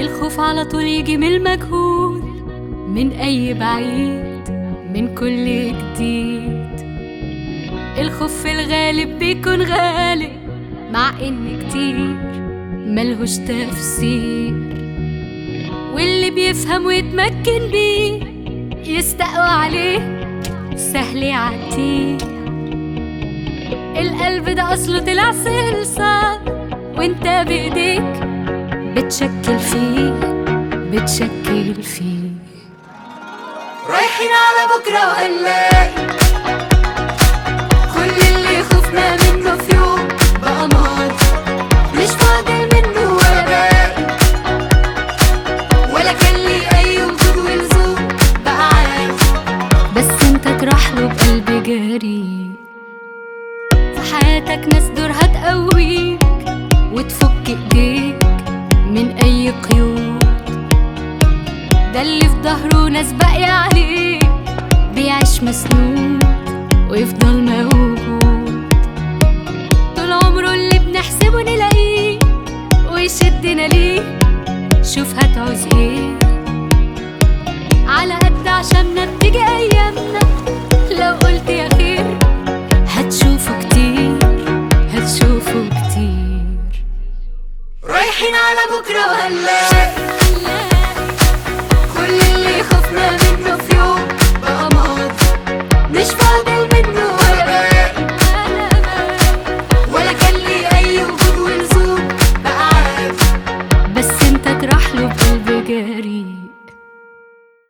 الخوف على طول يجي من المجهول من أي بعيد من كل جديد الخوف في الغالب بيكون غالب مع إن كتير ملهوش تفسير واللي بيفهم ويتمكن بيه يستقوى عليه سهل يعديه القلب ده أصله طلع صلصة وانت بإيديك بتشكل فيه بتشكل فيه رايحين على بكرة وهنلاقي كل اللي خفنا منه في يوم بقى ماضي مش فاضل منه ولا باقي ولا كان لي أي وجود ولزوم بقى عادي بس انت تروح له بقلب جريء في حياتك ناس دورها تقويك وتفك ايديك من اي قيود ده اللي في ظهره ناس باقية عليه بيعيش مسنود ويفضل موجود طول عمره اللي بنحسبه نلاقيه ويشدنا ليه شوف هتعوز ايه على قد عشاننا